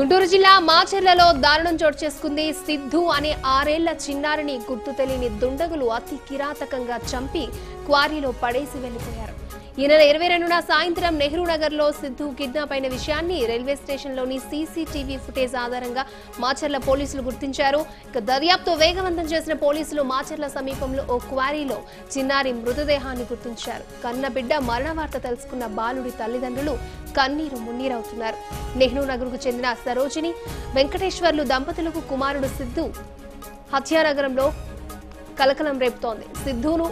గుంటూరు జిల్లా మాచర్లలో దారుణం చోటు చేసుకుంది సిద్ధు అనే ఆరేళ్ల చిన్నారిని గుర్తు తెలియని దుండగులు అతి కిరాతకంగా చంపి క్వారీలో పడేసి వెళ్లిపోయారు ఈ నెల ఇరవై రెండున సాయంత్రం నెహ్రూ నగర్ లో సిద్ధు కిడ్నాప్ అయిన విషయాన్ని రైల్వే స్టేషన్ లోని సీసీటీవీ ఫుటేజ్ ఆధారంగా మాచర్ల పోలీసులు గుర్తించారు ఇక దర్యాప్తు వేగవంతం చేసిన పోలీసులు మాచర్ల సమీపంలో ఓ క్వారీలో చిన్నారి మృతదేహాన్ని గుర్తించారు కన్న బిడ్డ మరణ వార్త తెలుసుకున్న బాలుడి తల్లిదండ్రులు కన్నీరు మున్నీరవుతున్నారు నెహ్రూ నగర్కు చెందిన సరోజిని వెంకటేశ్వర్లు దంపతులకు కుమారుడు సిద్ధు హత్యానగరంలో కలకలం రేపుతోంది సిద్ధును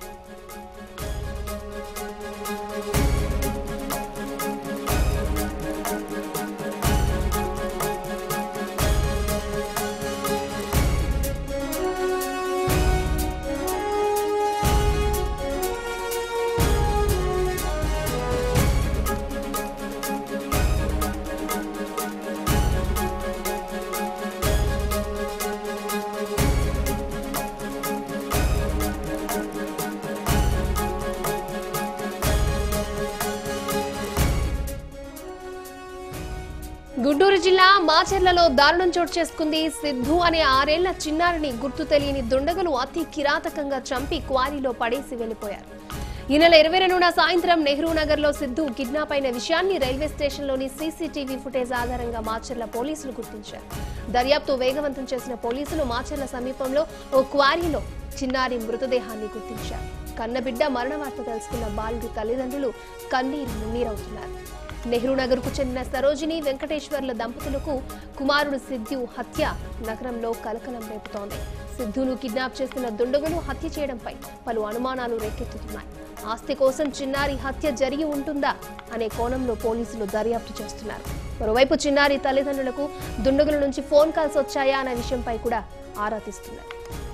గుంటూరు జిల్లా మాచర్లలో దారుణం చోటు చేసుకుంది సిద్ధు అనే ఆరేళ్ల చిన్నారిని గుర్తు తెలియని దుండగులు అతి కిరాతకంగా చంపి క్వారీలో పడేసి వెళ్లిపోయారు ఈ నెల ఇరవై రెండున సాయంత్రం నెహ్రూ నగర్ లో సిద్ధు కిడ్నాప్ అయిన విషయాన్ని రైల్వే స్టేషన్ లోని సీసీటీవీ ఫుటేజ్ ఆధారంగా మాచర్ల పోలీసులు గుర్తించారు దర్యాప్తు వేగవంతం చేసిన పోలీసులు మాచర్ల సమీపంలో ఓ క్వారీలో చిన్నారి మృతదేహాన్ని గుర్తించారు కన్నబిడ్డ మరణ వార్త తెలుసుకున్న బాలుడి తల్లిదండ్రులు కన్నీరు మున్నీరవుతున్నారు నెహ్రూ నగర్ కు చెందిన సరోజిని వెంకటేశ్వర్ల దంపతులకు కుమారుడు సిద్ధు హత్య నగరంలో కలకలం రేపుతోంది సిద్ధును కిడ్నాప్ చేస్తున్న దుండగులు హత్య చేయడంపై పలు అనుమానాలు రేకెత్తుతున్నాయి ఆస్తి కోసం చిన్నారి హత్య జరిగి ఉంటుందా అనే కోణంలో పోలీసులు దర్యాప్తు చేస్తున్నారు మరోవైపు చిన్నారి తల్లిదండ్రులకు దుండగుల నుంచి ఫోన్ కాల్స్ వచ్చాయా అనే విషయంపై కూడా ఆరా తీస్తున్నారు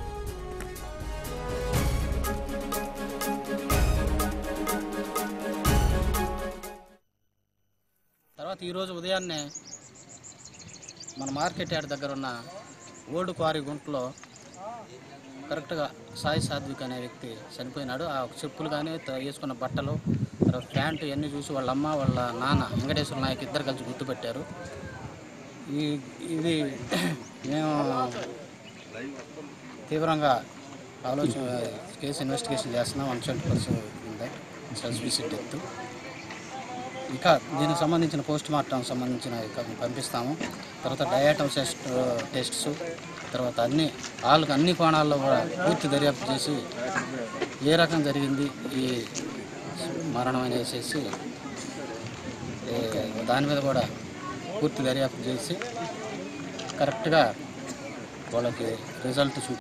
తర్వాత ఈరోజు ఉదయాన్నే మన మార్కెట్ యార్డ్ దగ్గర ఉన్న ఓల్డ్ క్వారీ గుంటలో కరెక్ట్గా సాయి సాత్విక్ అనే వ్యక్తి చనిపోయినాడు ఆ చెప్పులు కానీ త- వేసుకున్న బట్టలు తర్వాత ప్యాంటు ఇవన్నీ చూసి వాళ్ళ అమ్మ వాళ్ళ నాన్న వెంకటేశ్వర నాయక్ ఇద్దరు కలిసి గుర్తుపెట్టారు ఈ ఇది మేము తీవ్రంగా ఆలోచన కేసు ఇన్వెస్టిగేషన్ చేస్తున్నాం వన్ ట్వంటీ పర్సెంట్ ఉంది సస్పిసిట్ ఎత్తు ఇక దీనికి సంబంధించిన పోస్ట్ మార్టం సంబంధించిన ఇక పంపిస్తాము తర్వాత డయాటమ్ టెస్ట్ టెస్ట్స్ తర్వాత అన్ని వాళ్ళకి అన్ని కోణాల్లో కూడా పూర్తి దర్యాప్తు చేసి ఏ రకం జరిగింది ఈ మరణం అనేసి ఏ, దాని మీద కూడా పూర్తి దర్యాప్తు చేసి కరెక్ట్గా వాళ్ళకి రిజల్ట్ చూ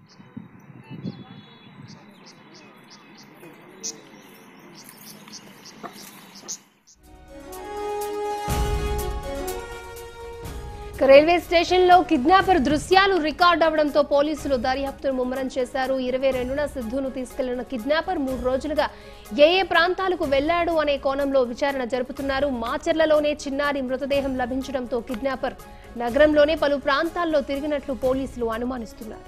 ఇక రైల్వే స్టేషన్ లో కిడ్నాపర్ దృశ్యాలు రికార్డ్ అవడంతో పోలీసులు దర్యాప్తును ముమ్మరం చేశారు ఇరవై రెండున సిద్ధును తీసుకెళ్లిన కిడ్నాపర్ మూడు రోజులుగా ఏ ఏ ప్రాంతాలకు వెళ్లాడు అనే కోణంలో విచారణ జరుపుతున్నారు మాచర్లలోనే చిన్నారి మృతదేహం లభించడంతో కిడ్నాపర్ నగరంలోనే పలు ప్రాంతాల్లో తిరిగినట్లు పోలీసులు అనుమానిస్తున్నారు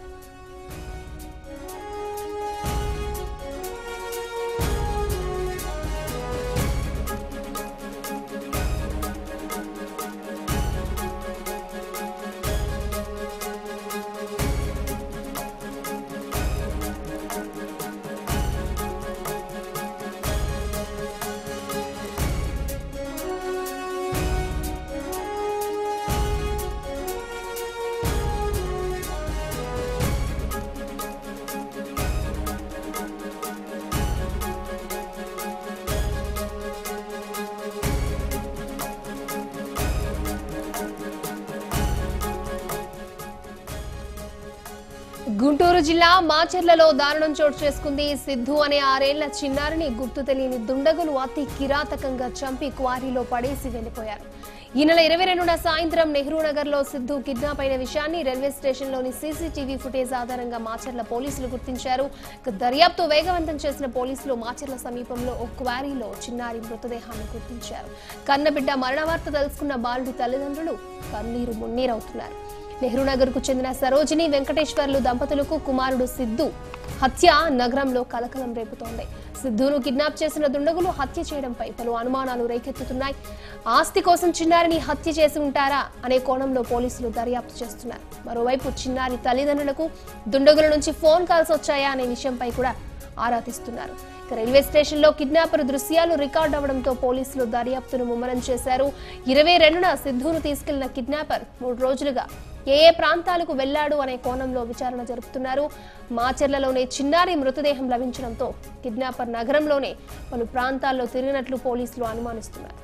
గుంటూరు జిల్లా మాచర్లలో దారుణం చోటు చేసుకుంది సిద్ధు అనే ఆరేళ్ల చిన్నారిని గుర్తు తెలియని దుండగులు అతి కిరాతకంగా చంపి క్వారీలో పడేసి వెళ్లిపోయారు ఈ నెల ఇరవై రెండున సాయంత్రం నెహ్రూ నగర్ లో సిద్ధు కిడ్నాప్ అయిన విషయాన్ని రైల్వే స్టేషన్ లోని సీసీటీవీ ఫుటేజ్ ఆధారంగా మాచర్ల పోలీసులు గుర్తించారు ఇక దర్యాప్తు వేగవంతం చేసిన పోలీసులు మాచర్ల సమీపంలో ఓ క్వారీలో చిన్నారి మృతదేహాన్ని గుర్తించారు కన్నబిడ్డ మరణ వార్త తెలుసుకున్న బాలుడి తల్లిదండ్రులు కన్నీరు మున్నీరవుతున్నారు నెహ్రూ నగర్ కు చెందిన సరోజిని వెంకటేశ్వర్లు దంపతులకు కుమారుడు సిద్ధు హత్య నగరంలో కలకలం రేపుతోంది సిద్ధును కిడ్నాప్ చేసిన దుండగులు హత్య చేయడంపై పలు అనుమానాలు రేకెత్తుతున్నాయి ఆస్తి కోసం చిన్నారిని హత్య చేసి ఉంటారా అనే కోణంలో పోలీసులు దర్యాప్తు చేస్తున్నారు మరోవైపు చిన్నారి తల్లిదండ్రులకు దుండగుల నుంచి ఫోన్ కాల్స్ వచ్చాయా అనే విషయంపై కూడా ఆరా తీస్తున్నారు ఇక రైల్వే స్టేషన్లో కిడ్నాపర్ దృశ్యాలు రికార్డ్ అవడంతో పోలీసులు దర్యాప్తును ముమ్మరం చేశారు ఇరవై రెండున సిద్ధును తీసుకెళ్లిన కిడ్నాపర్ మూడు రోజులుగా ఏ ఏ ప్రాంతాలకు వెళ్లాడు అనే కోణంలో విచారణ జరుపుతున్నారు మాచెర్లలోనే చిన్నారి మృతదేహం లభించడంతో కిడ్నాపర్ నగరంలోనే పలు ప్రాంతాల్లో తిరిగినట్లు పోలీసులు అనుమానిస్తున్నారు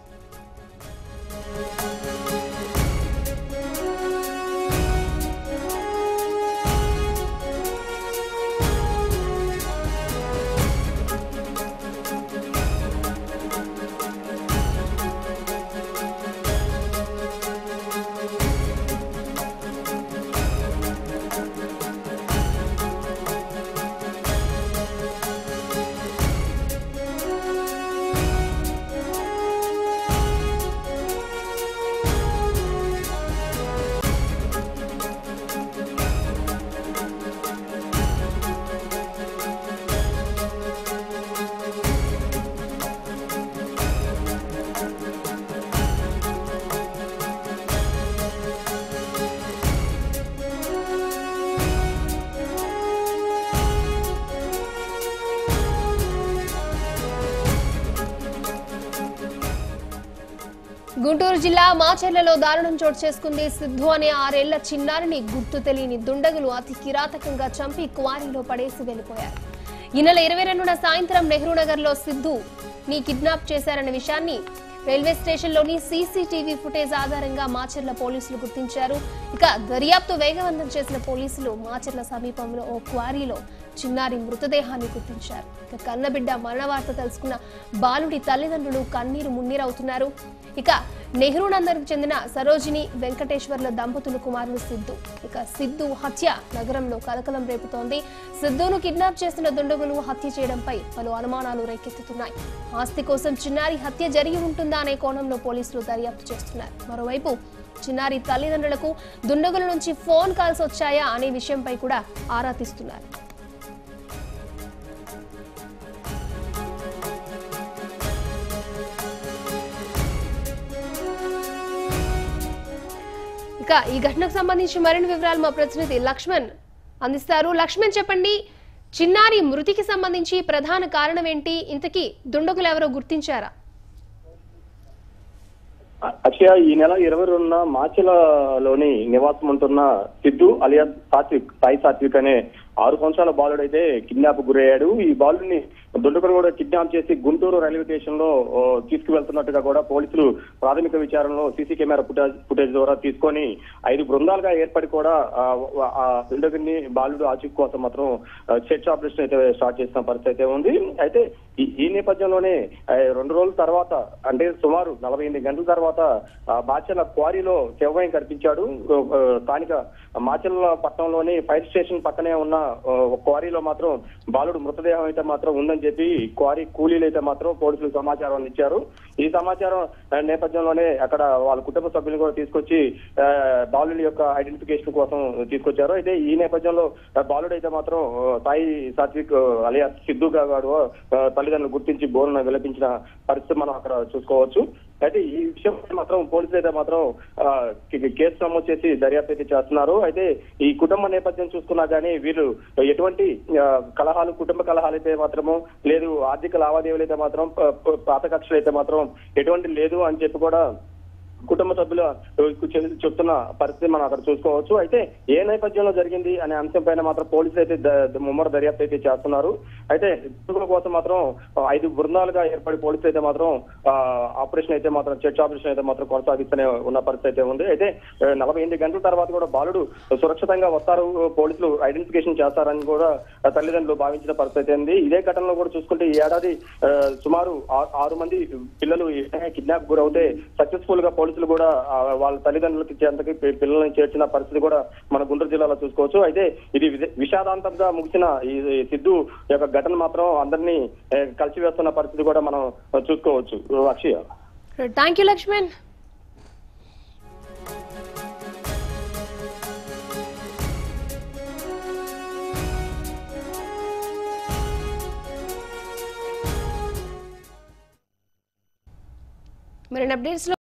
గుంటూరు జిల్లా మాచెర్లలో దారుణం చోటు చేసుకుంది సిద్ధు అనే ఆరేళ్ల చిన్నారిని గుర్తు తెలియని దుండగులు అతి కిరాతకంగా చంపి క్వారీలో పడేసి వెళ్లిపోయారు ఈ నెల ఇరవై రెండున సాయంత్రం నెహ్రూ నగర్ లో సిద్ధు ని కిడ్నాప్ చేశారన్న విషయాన్ని రైల్వే స్టేషన్లోని సీసీటీవీ ఫుటేజ్ ఆధారంగా మాచెర్ల పోలీసులు గుర్తించారు ఇక దర్యాప్తు వేగవంతం చేసిన పోలీసులు మాచెర్ల సమీపంలో ఓ క్వారీలో చిన్నారి మృతదేహాన్ని గుర్తించారు ఇక కన్నబిడ్డ మరణ వార్త తెలుసుకున్న బాలుడి తల్లిదండ్రులు కన్నీరు మున్నీరవుతున్నారు ఇక నెహ్రూ నందర్కు చెందిన సరోజిని వెంకటేశ్వర్ల దంపతులు కుమారుడు సిద్ధు ఇక సిద్ధు హత్య నగరంలో కలకలం రేపుతోంది సిద్ధును కిడ్నాప్ చేసిన దుండగులు హత్య చేయడంపై పలు అనుమానాలు రేకెత్తుతున్నాయి ఆస్తి కోసం చిన్నారి హత్య జరిగి ఉంటుందా అనే కోణంలో పోలీసులు దర్యాప్తు చేస్తున్నారు మరోవైపు చిన్నారి తల్లిదండ్రులకు దుండగుల నుంచి ఫోన్ కాల్స్ వచ్చాయా అనే విషయంపై కూడా ఆరా తీస్తున్నారు ఇక ఈ ఘటనకు సంబంధించి మరిన్ని వివరాలు మా ప్రతినిధి లక్ష్మణ్ అందిస్తారు లక్ష్మణ్ చెప్పండి చిన్నారి మృతికి సంబంధించి ప్రధాన కారణం ఏంటి ఇంతకీ దుండగులు ఎవరో గుర్తించారా అక్షయ ఈ నెల ఇరవై రెండున మాచిలలోని నివాసం ఉంటున్న సిద్ధు అలియా సాత్విక్ సాయి సాత్విక్ అనే ఆరు సంవత్సరాల బాలుడైతే కిడ్నాప్ గురయ్యాడు ఈ బాలుడిని దుండగులు కూడా కిడ్నాప్ చేసి గుంటూరు రైల్వే స్టేషన్ లో ఓ, తీసుకువెళ్తున్నట్టుగా కూడా పోలీసులు ప్రాథమిక విచారణలో సీసీ కెమెరా ఫుటేజ్ ఫుటేజ్ ద్వారా తీసుకొని ఐదు బృందాలుగా ఏర్పడి కూడా ఆ, ఆ దుండగుని బాలుడు ఆచూకీ కోసం మాత్రం సెర్చ్ ఆపరేషన్ అయితే స్టార్ట్ చేసిన పరిస్థితి అయితే ఉంది అయితే ఈ ఈ నేపథ్యంలోనే ఆ, రెండు రోజుల తర్వాత అంటే సుమారు నలభై ఎనిమిది గంటల తర్వాత ఆ, మాచర్ల క్వారీలో శవయం కనిపించాడు ఆ, స్థానిక మాచర్ల పట్టణంలోని ఫైర్ స్టేషన్ పక్కనే ఉన్న ఆ, ఒక క్వారీలో మాత్రం బాలుడు మృతదేహం అయితే మాత్రం ఉందని చెప్పి క్వారీ కూలీలు అయితే మాత్రం పోలీసులకు సమాచారం ఇచ్చారు ఈ సమాచారం ఆ, నేపథ్యంలోనే అక్కడ వాళ్ళ కుటుంబ సభ్యులు కూడా తీసుకొచ్చి ఆ, బాలుడి యొక్క ఐడెంటిఫికేషన్ కోసం తీసుకొచ్చారు అయితే ఈ నేపథ్యంలో ఆ, బాలుడు అయితే మాత్రం ఆ, సాయి సాత్విక్ అలియా సిద్ధు గారు ఆ, తల్లిదండ్రులు గుర్తించి బోరును విలపించిన పరిస్థితి మనం అక్కడ చూసుకోవచ్చు అయితే ఈ విషయం మాత్రం పోలీసులు అయితే మాత్రం ఆ, కే- కేసు నమోదు చేసి దర్యాప్తు అయితే చేస్తున్నారు అయితే ఈ కుటుంబ నేపథ్యం చూసుకున్నా కానీ వీళ్ళు ఎటువంటి ఆ, కలహాలు కుటుంబ కలహాలు అయితే మాత్రము లేదు ఆర్థిక లావాదేవీలు అయితే మాత్రం ప- ప- పాత కక్షలు అయితే మాత్రం ఎటువంటి లేదు అని చెప్పి కూడా కుటుంబ సభ్యులు చె- చెప్తున్న పరిస్థితి మనం అక్కడ చూసుకోవచ్చు అయితే ఏ నేపథ్యంలో జరిగింది అనే అంశం పైన మాత్రం పోలీసులు అయితే ద- ద- ముమ్మర దర్యాప్తు అయితే చేస్తున్నారు అయితే దుండగుల కోసం మాత్రం ఆ, ఐదు బృందాలుగా ఏర్పడి పోలీసులు అయితే మాత్రం ఆ, ఆపరేషన్ అయితే మాత్రం చర్చ ఆపరేషన్ అయితే మాత్రం కొనసాగిస్తూనే ఉన్న పరిస్థితి అయితే ఉంది అయితే ఆ, నలభై ఎనిమిది గంటల తర్వాత కూడా బాలుడు సురక్షితంగా వస్తారు పోలీసులు ఐడెంటిఫికేషన్ చేస్తారని కూడా ఆ, తల్లిదండ్రులు భావించిన పరిస్థితి అయితే ఉంది ఇదే ఘటనలో కూడా చూసుకుంటే ఈ ఏడాది ఆ, సుమారు ఆ- ఆరు మంది పిల్లలు కిడ్నాప్ గురవుతే సక్సెస్ఫుల్ గా పోలీసులు కూడా ఆ, వాళ్ళ తల్లిదండ్రులకి చెంతకి పి- పిల్లల్ని చేర్చిన పరిస్థితి కూడా మన గుంటూరు జిల్లాలో చూసుకోవచ్చు అయితే ఇది విద- విషాదాంతంగా ముగిసిన ఈ ఈ సిద్ధు యొక్క ఘటన మాత్రం అందరినీ ఏ, కలిసివేస్తున్న పరిస్థితి కూడా మనం చూసుకోవచ్చు అక్షయ థ్యాంక్ యూ లక్ష్మణ్ మరిన్ని అప్డేట్స్ లో